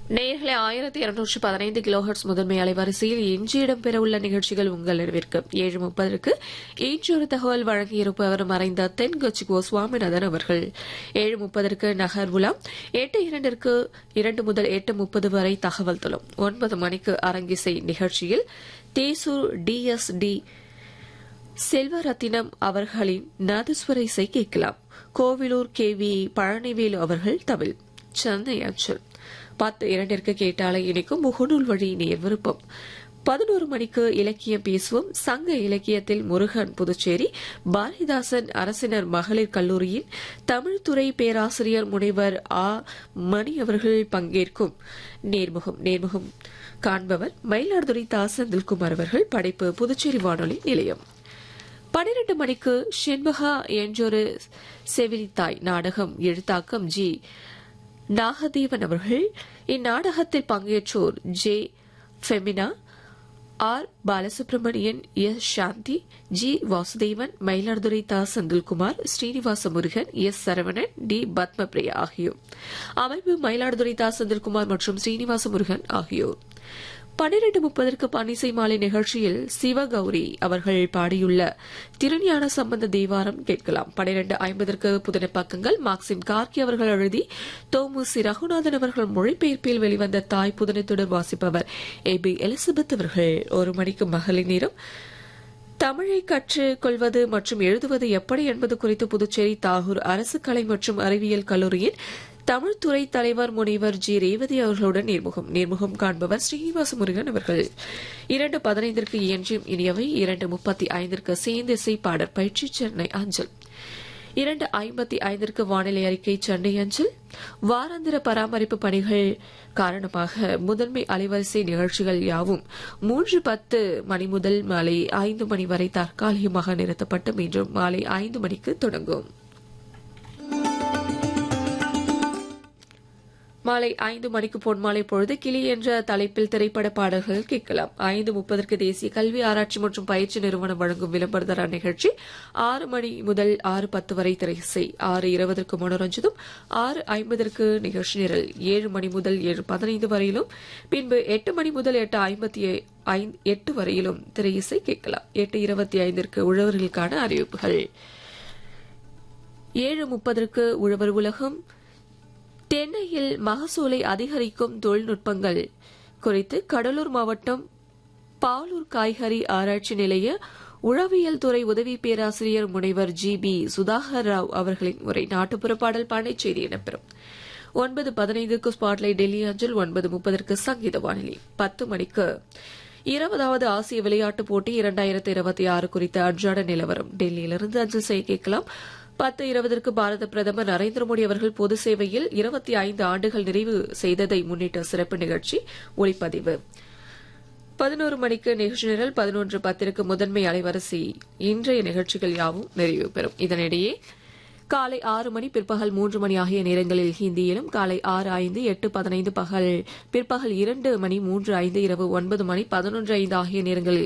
நேர்களை ஆயிரத்தி இருநூற்று பதினைந்து கிலோஹர்ட்ஸ் முதன்மை அலைவரிசையில் இன்று இடம்பெறவுள்ள நிகழ்ச்சிகள் உங்கள் அறிவிற்கு ஏழு முப்பதற்கு இன்று ஒரு தகவல் வழங்கியிருப்பவர் மறைந்த தென்கொச்சி கோ சுவாமிநாதன் அவர்கள் ஏழு முப்பதற்கு நகர் உலாம் எட்டு இரண்டிற்கு இரண்டு முதல் எட்டு முப்பது வரை தகவல் தரும் ஒன்பது மணிக்கு அரங்கிசை நிகழ்ச்சியில் தேசூர் டிஎஸ்டி செல்வரத்தினம் அவர்களின் நாதஸ்வர இசை கேட்கலாம் கோவிலூர் கே வி பழனிவேலு அவர்கள் தமிழ் சென்னை அஞ்சல் பத்து இரண்டிற்கு கேட்டாலை இணைக்கும் முகநூல் வழி நேர் விருப்பம் பதினோரு மணிக்கு இலக்கியம் பேசுவோம் சங்க இலக்கியத்தில் முருகன் புதுச்சேரி பாரதிதாசன் அரசினர் மகளிர் கல்லூரியின் தமிழ்துறை பேராசிரியர் முனைவர் ஆ மணி அவர்கள் பங்கேற்கும் நேர்முகம் நேர்முகம் காண்பவர் மயிலாடுதுறை தா செந்தில்குமார் அவர்கள் படைப்பு புதுச்சேரி வானொலி நிலையம் பனிரெண்டு மணிக்கு ஷென்பகா என்றொரு செவிலித்தாய் நாடகம் எழுத்தாக்கம் ஜி நாகதேவன் அவர்கள் இந்நாடகத்தில் பங்கேற்றோர் J Femina R Balasubramanian S Shanthi G Vasudevan Mayiladuthurai தா செந்தில்குமார் ஸ்ரீனிவாச முருகன் எஸ் சரவணன் டி பத்மபிரியா ஆகியோர் அமைப்பு மயிலாடுதுறை தா செந்தில்குமார் மற்றும் ஸ்ரீனிவாச முருகன் ஆகியோர் பன்னிரண்டு முப்பதற்கு பன்னிசை மாலை நிகழ்ச்சியில் சிவகௌரி அவர்கள் பாடியுள்ள திருஞான சம்பந்த தேவாரம் கேட்கலாம் பன்னிரண்டு ஐம்பதற்கு புதின பக்கங்கள் மார்க்சிம் கார்கி அவர்கள் எழுதி தோமு சி ரகுநாதன் அவர்கள் மொழிபெயர்ப்பில் வெளிவந்த தாய் புதினத்துடன் வாசிப்பவர் ஏ பி எலிசபெத் அவர்கள் ஒரு மணிக்கு மகளிர் நேரம் தமிழை கற்றுக் கொள்வது மற்றும் எழுதுவது எப்படி என்பது குறித்து புதுச்சேரி தாகூர் அரசு கலை மற்றும் அறிவியல் கல்லூரியின் தமிழ்துறை தலைவர் முனைவர் ஜி ரேவதி அவர்களுடன் நேர்முகம் நேர்முகம் காண்பவர் ஸ்ரீனிவாச முருகன் அவர்கள் இரண்டு பதினைந்திற்கு இயன்றும் இனியவை இரண்டு முப்பத்தி ஐந்திற்கு சேந்திசை பாடற் பயிற்சி சென்னை அஞ்சல் இரண்டு ஐம்பத்தி ஐந்திற்கு வானிலை அறிக்கை சென்னை அஞ்சல் வாராந்திர பராமரிப்பு பணிகள் காரணமாக முதன்மை அலைவரிசை நிகழ்ச்சிகள் யாவும் மூன்று பத்து மணி முதல் மாலை ஐந்து மணி வரை தற்காலிகமாக நிறுத்தப்பட்டு மீண்டும் மாலை ஐந்து மணிக்கு தொடங்கும் மாலை ஐந்து மணிக்கு பொன்மாலை பொழுது கிளி என்ற தலைப்பில் திரைப்பட பாடல்கள் கேட்கலாம் ஐந்து முப்பதற்கு தேசிய கல்வி ஆராய்ச்சி மற்றும் பயிற்சி நிறுவனம் வழங்கும் விளம்பரதர நிகழ்ச்சி ஆறு மணி முதல் ஆறு பத்து வரை திரைசை ஆறு இருபதற்கு மனோரஞ்சிதம் ஆறு ஐம்பதற்கு நிகழ்ச்சி நிரல் ஏழு மணி முதல் ஏழு பதினைந்து வரையிலும் பின்பு எட்டு மணி முதல் எட்டு ஐம்பத்தி எட்டு வரையிலும் திரையிசை கேட்கலாம் எட்டு இருபத்தி ஐந்திற்கு உழவர்களுக்கான அறிவிப்புகள் ஏழு முப்பதற்கு உழவர் உலகம் தென்னையில் மகசூலை அதிகரிக்கும் தொழில்நுட்பங்கள் குறித்து கடலூர் மாவட்டம் பாலூர் காய்கறி ஆராய்ச்சி நிலைய உளவியல் துறை உதவி பேராசிரியர் முனைவர் ஜி பி சுதாகர் ராவ் அவர்களின் உரை நாட்டுப்புற பாடல் பானை செய்தி இடம்பெறும் ஒன்பது பதினைந்துக்கு ஸ்பாட்லைட் டெல்லி அஞ்சல் ஒன்பது முப்பதற்கு சங்கீத வானிலை பத்து மணிக்கு இருபதாவது ஆசிய விளையாட்டுப் போட்டி இரண்டாயிரத்தி இருபத்தி ஆறு குறித்த அன்றாட நிலவரம் டெல்லியிலிருந்து அஞ்சல் செய்ய கேட்கலாம் பத்து இருபதற்கு பாரத பிரதமர் நரேந்திர மோடி அவர்கள் பொது சேவையில் இருபத்தி ஐந்து ஆண்டுகள் நிறைவு செய்ததை முன்னிட்ட சிறப்பு நிகழ்ச்சி ஒளிப்பதிவு பதினோரு மணிக்கு நிகழ்ச்சி நிரல் பதினொன்று பத்திற்கு முதன்மை அலைவரிசை இன்றைய நிகழ்ச்சிகள் யாவும் நிறைவு பெறும் இதனிடையே காலை ஆறு மணி பிற்பகல் மூன்று மணி ஆகிய நேரங்களில் ஹிந்தியிலும் காலை ஆறு ஐந்து எட்டு பதினைந்து பகல் பிற்பகல் இரண்டு மணி மூன்று ஐந்து இரவு ஒன்பது மணி பதினொன்று ஐந்து ஆகிய நேரங்களில்